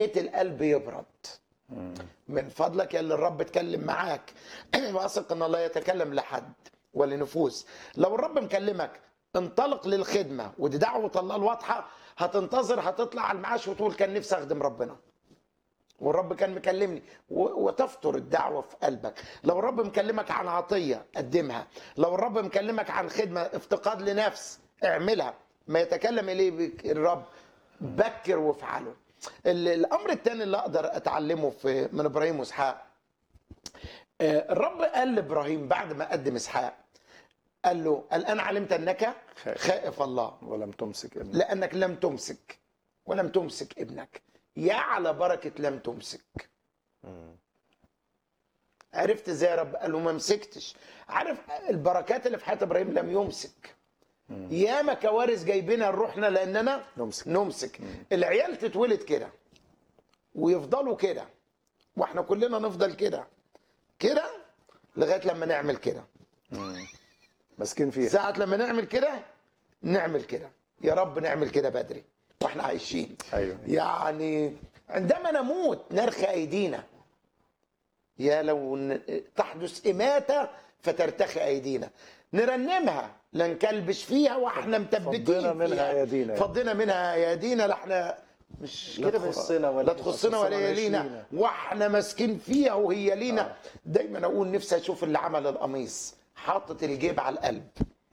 القلب يبرد من فضلك يا اللي الرب اتكلم معاك واثق ان الله يتكلم لحد ولنفوس لو الرب مكلمك انطلق للخدمه ودي دعوه الله الواضحه هتنتظر هتطلع على المعاش وتقول كان نفسي اخدم ربنا والرب كان مكلمني و- وتفطر الدعوة في قلبك لو الرب مكلمك عن عطية قدمها لو الرب مكلمك عن خدمة افتقاد لنفس اعملها ما يتكلم إليه بك الرب بكر وافعله ال- الأمر الثاني اللي أقدر أتعلمه في من إبراهيم وإسحاق آه، الرب قال لإبراهيم بعد ما قدم إسحاق قال له الآن علمت أنك خائف الله ولم تمسك ابنك لأنك لم تمسك ولم تمسك ابنك يا على بركة لم تمسك عرفت ازاي يا رب قال له ما مسكتش عارف البركات اللي في حياة ابراهيم لم يمسك ياما كوارث جايبينها لروحنا لاننا نمسك. نمسك العيال تتولد كده ويفضلوا كده واحنا كلنا نفضل كده كده لغايه لما نعمل كده ماسكين فيها ساعة لما نعمل كده نعمل كده يا رب نعمل كده بدري واحنا عايشين أيوة. يعني عندما نموت نرخي ايدينا يا لو ن- تحدث إماتة فترتخي أيدينا نرنمها لا نكلبش فيها واحنا مثبتين فضينا منها فيها. أيدينا. فضينا منها ايادينا لا احنا مش لا كده بس- تخصنا ولا- لا تخصنا ولا تخصنا يلينا لينا. واحنا ماسكين فيها وهي لينا دايما اقول نفسي اشوف اللي عمل القميص حاطط الجيب على القلب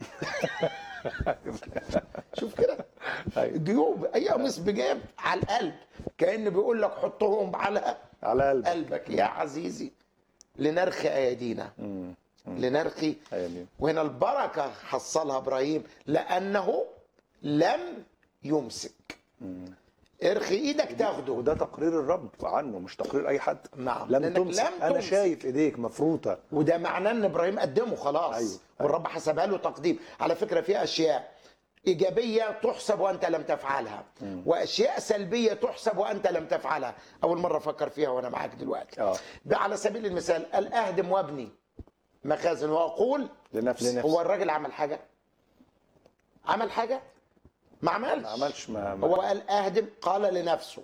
شوف كده أيوة. جيوب اي قميص بجيب على القلب كان بيقول لك حطهم على على قلبك قلبك يا عزيزي لنرخي ايادينا لنرخي أيادينا. وهنا البركه حصلها ابراهيم لانه لم يمسك ارخي ايدك تاخده وده تقرير الرب عنه مش تقرير اي حد نعم. لم لأنك تمسك لم انا تمسك. شايف ايديك مفروطه وده معناه ان ابراهيم قدمه خلاص أيوة. والرب حسبها له تقديم على فكره في اشياء ايجابيه تحسب وانت لم تفعلها واشياء سلبيه تحسب وانت لم تفعلها اول مره افكر فيها وانا معاك دلوقتي آه. على سبيل المثال قال اهدم وابني مخازن واقول لنفسي هو الراجل عمل حاجه عمل حاجه ما عملش ما عملش ما, ما هو قال اهدم قال لنفسه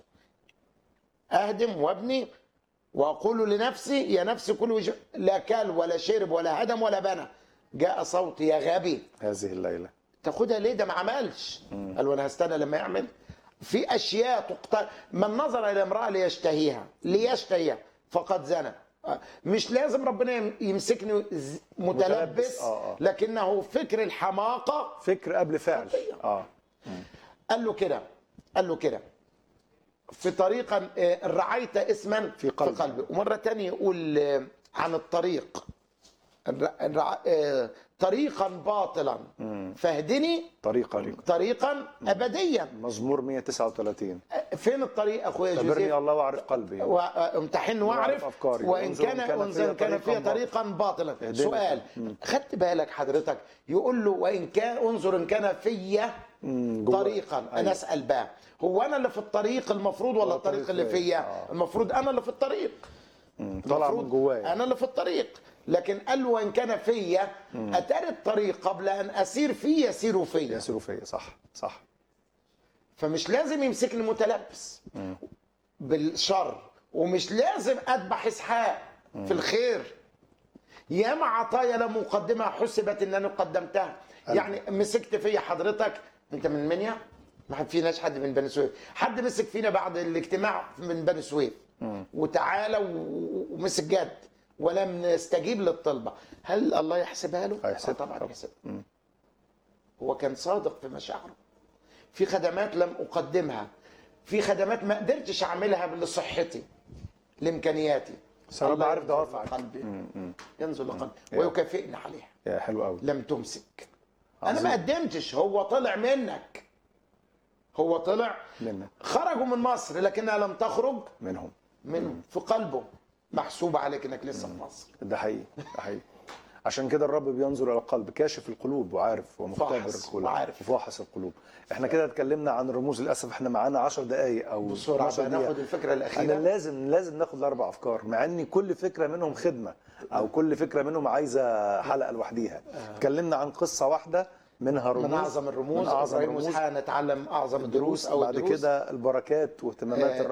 اهدم وابني واقول لنفسي يا نفسي كل وجه لا كل ولا شرب ولا هدم ولا بنى جاء صوتي يا غبي هذه الليله تاخدها ليه ده ما عملش قال وانا هستنى لما يعمل في اشياء تقتل من نظر الى امراه ليشتهيها ليشتهيها فقد زنى مش لازم ربنا يم- يمسكني ز- متلبس متلبس، آه، آه. لكنه فكر الحماقه فكر قبل فعل اه قال له كده قال له كده في طريقا آه، رعيت اسما في قلبي. في قلبي ومره تانية يقول آه، عن الطريق الر- الرع- آه، طريقا باطلا فاهدني طريقه طريقا ابديا مزمور 139 آه، فين الطريق اخويا خبرني جوزيف الله واعرف قلبي وامتحن واعرف واعرف أفكاري. وان وانظر كان إن كان وانظر فيها إن كان فيها طريقاً طريقا باطلا اهدنا. سؤال خدت بالك حضرتك يقول له وان كان انظر ان كان فيا جواك. طريقا انا أيوة. اسال بقى هو انا اللي في الطريق المفروض ولا ولا الطريق الطريق اللي فيا. فيا آه. المفروض انا اللي في الطريق مم. طالع من المفروض جوايا انا اللي في الطريق لكن قال له وان كان فيا اتاري الطريق قبل ان اسير فيه يسير فيا يسيروا فيا صح صح فمش لازم يمسكني متلبس بالشر ومش لازم اذبح اسحاق في الخير ياما عطايا لا مقدمه حسبت ان انا قدمتها يعني مسكت فيا حضرتك انت من منيا ما فيناش حد من بني سويف حد مسك فينا بعد الاجتماع من بني سويف وتعالى و- ومسك جد ولم نستجيب للطلبه هل الله يحسبها له هيحسبها آه طبعا طبعا. يحسبها هو كان صادق في مشاعره في خدمات لم اقدمها في خدمات ما قدرتش اعملها لصحتي لامكانياتي بس الرب الله عارف ينظر دوافعك. لقلبي ينزل لقلبي يا. ويكافئني عليها يا حلو قوي لم تمسك انا عظيم. ما قدمتش هو طلع منك هو طلع منك خرجوا من مصر لكنها لم تخرج منهم منه في قلبه محسوب عليك انك لسه في مصر ده حقيقي ده حقيقي عشان كده الرب بينظر الى القلب كاشف القلوب وعارف ومختبر فاحص القلوب وعارف. وفاحص القلوب احنا كده اتكلمنا عن الرموز للاسف احنا معانا 10 دقائق او بسرعه 12 بقى دقيقة. ناخد الفكره انا الاخيره لازم لازم ناخد الاربع افكار مع ان كل فكره منهم خدمه او كل فكره منهم عايزه حلقه لوحديها اتكلمنا عن قصه واحده منها رموز من اعظم الرموز من اعظم ابراهيم الرموز واسحاق نتعلم اعظم الدروس او بعد الدروس كده البركات واهتمامات آه، الرب